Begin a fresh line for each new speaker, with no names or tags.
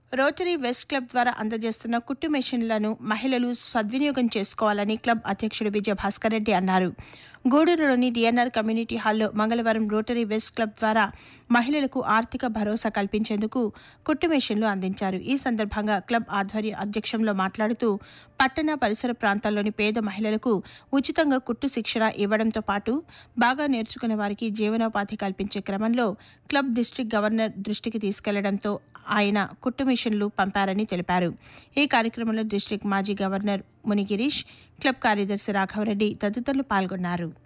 rotary west club ద్వారా అందజేస్తున్న కుట్టు మెషిన్లను మహిళలు సద్వినియోగం చేసుకోవాలని క్లబ్ అధ్యక్షుడు విజయ భాస్కర్ రెడ్డి అన్నారు గూడూరులోని డిఎన్ఆర్ కమ్యూనిటీ హాల్లో మంగళవారం రోటరీ వెస్ట్ క్లబ్ ద్వారా మహిళలకు ఆర్థిక భరోసా కల్పించేందుకు కుట్టు మెషిన్లు అందించారు ఈ సందర్భంగా క్లబ్ ఆధ్వర్య అధ్యక్షంలో మాట్లాడుతూ పట్టణ పరిసర ప్రాంతాల్లోని పేద మహిళలకు ఉచితంగా కుట్టు శిక్షణ ఇవ్వడంతో పాటు బాగా నేర్చుకునే వారికి జీవనోపాధి కల్పించే క్రమంలో క్లబ్ డిస్ట్రిక్ట్ గవర్నర్ దృష్టికి తీసుకెళ్లడంతో ఆయన కుట్టు మిషన్లు పంపారని తెలిపారు ఈ కార్యక్రమంలో డిస్ట్రిక్ట్ మాజీ గవర్నర్ మునిగిరీష్ క్లబ్ కార్యదర్శి రాఘవరెడ్డి తదితరులు పాల్గొన్నారు